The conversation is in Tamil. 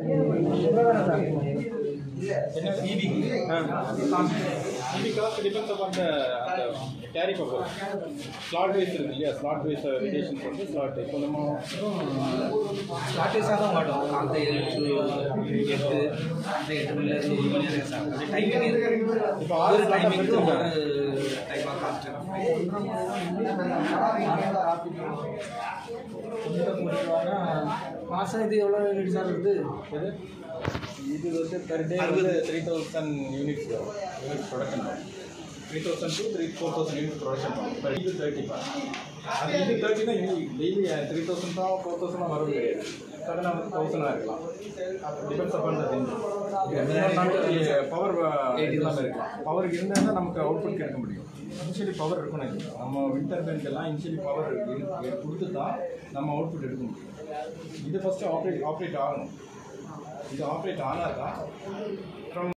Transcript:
என்ன EV? EV cost depends upon the அந்த tariff of ஸ்லாட் வைஸ் இருக்கு இல்லையா ஸ்லாட் வைஸ் வேரியேஷன் வந்து ஸ்லாட் இப்போ நம்ம ஸ்லாட்டேஸாக தான் மாட்டோம் காலைல ஏழு to எட்டு அந்த எட்டு மணில இருந்து ஒரு மணி வரைக்கும் சார் அது டைமிங் இருக்கு இப்போ ஆறு ஒரு slot டைமிங் ஒரு பிரிச்சிருக்காங்க. டைமாக காஸ்ட் மாதம் இது எவ்வளோ யூனிட் சார் வருது இது இது வந்து பெர் டே வந்து த்ரீ தௌசண்ட் யூனிட்ஸ் வரும் unit production three thousand to three four thousand unit production பண்ணும் பர் இது தேர்ட்டி அது இது தேர்ட்டினா டெய்லி த்ரீ தௌசண்ட் தான் ஃபோர் தௌசண்ட் தான் வரும் கிடையாது சடனாக வந்து தௌசண்டாக இருக்கலாம் டிபெண்ட்ஸ் அப்பான் பவர் இல்லாமல் இருக்கலாம் பவர் இருந்தால் தான் நமக்கு அவுட்புட் கிடைக்க முடியும் இனிஷியலி பவர் இருக்கணும் இது நம்ம விண்டர் பெஞ்ச் எல்லாம் இனிஷியலி பவர் கொடுத்து தான் நம்ம அவுட்புட் எடுக்க முடியும் இது ஃபஸ்ட்டு ஆப்ரேட் ஆப்ரேட் ஆகணும் இது ஆப்ரேட் ஆனால் தான்